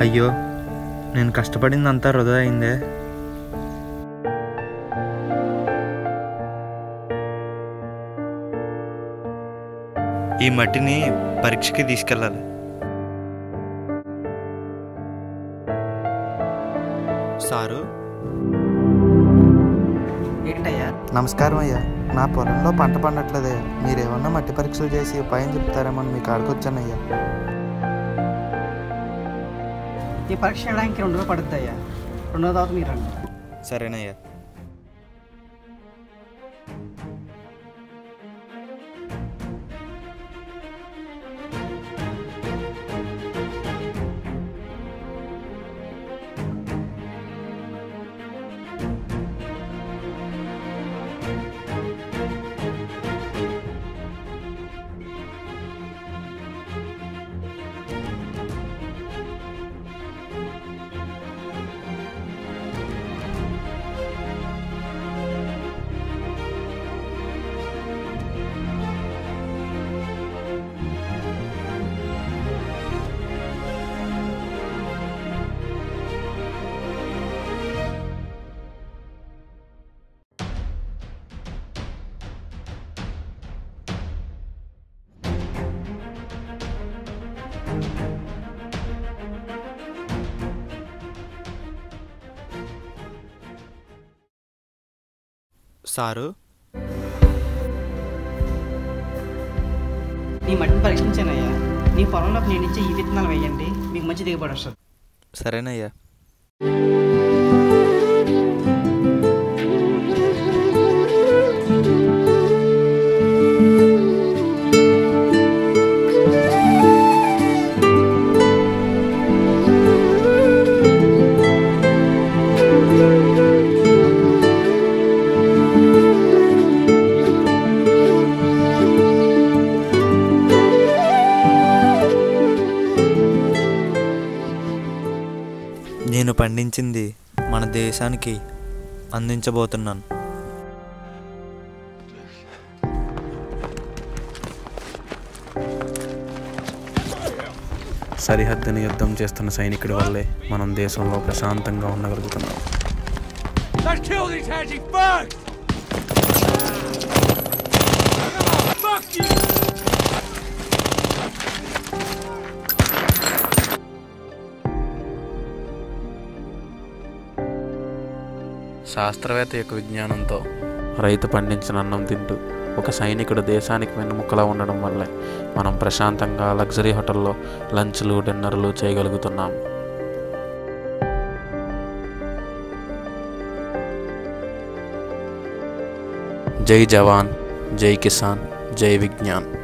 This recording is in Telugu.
అయ్యో నేను కష్టపడిందంతా వృధా అయిందే ఈ మట్టిని పరీక్షకి తీసుకెళ్ళాలి సారు ఏంటయ్యా నమస్కారం అయ్యా నా పొలంలో పంట పండట్లేదయ్యా మీరేమన్నా మట్టి పరీక్షలు చేసి ఉపాయం చెప్తారేమని మీకు ఆడుకొచ్చానయ్యా ఈ పరీక్ష చేయడానికి రెండు రోజులు పడుతుంది అయ్యా రెండో తర్వాత మీరు రండి సరేనయ్యా సారు నీ మట్టిని పరీక్షించానయ్యా నీ పొలంలో నేను ఇచ్చే ఈ విత్తనాలు వేయండి మీకు మంచి దిగుబడి వస్తుంది సరేనయ్యా నేను పండించింది మన దేశానికి అందించబోతున్నాను సరిహద్దుని యుద్ధం చేస్తున్న సైనికుడి వల్లే మనం దేశంలో ప్రశాంతంగా ఉండగలుగుతున్నాం Let's kill these hedging bugs! Fuck you! శాస్త్రవేత్త యొక్క విజ్ఞానంతో రైతు పండించిన అన్నం తింటూ ఒక సైనికుడు దేశానికి వెన్నుముక్కలా ఉండడం వల్లే మనం ప్రశాంతంగా లగ్జరీ హోటల్లో లంచ్లు డిన్నర్లు చేయగలుగుతున్నాం జై జవాన్ జై కిసాన్ జై విజ్ఞాన్